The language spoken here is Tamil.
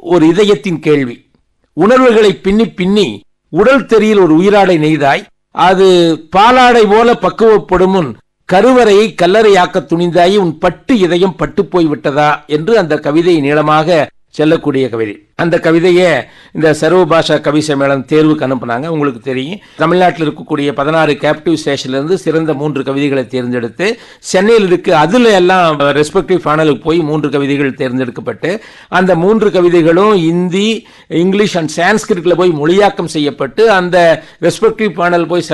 ஒரு இதயத்தின் கேள்வி உணர்வுகளை பின்னி பின்னி உடல் தெரியில் ஒரு உயிராடை நெய்தாய் அது பாலாடை போல பக்குவப்படும் முன் கருவறையை கல்லறையாக்க துணிந்தாய் உன் பட்டு இதயம் பட்டு போய் விட்டதா என்று அந்த கவிதை நீளமாக செல்லக்கூடிய கவிதை அந்த கவிதையை இந்த சர்வ பாஷா கவி சம்மேளனம் தேர்வுக்கு அனுப்புனாங்க உங்களுக்கு தெரியும் தமிழ்நாட்டில் இருக்கக்கூடிய பதினாறு கேப்டிவ் ஸ்டேஷன்ல இருந்து சிறந்த மூன்று கவிதைகளை தேர்ந்தெடுத்து சென்னையில் இருக்கு அதுல எல்லாம் ரெஸ்பெக்டிவ் பேனலுக்கு போய் மூன்று கவிதைகள் தேர்ந்தெடுக்கப்பட்டு அந்த மூன்று கவிதைகளும் இந்தி இங்கிலீஷ் அண்ட் சான்ஸ்கிரிட்ல போய் மொழியாக்கம் செய்யப்பட்டு அந்த ரெஸ்பெக்டிவ் பேனல் போய்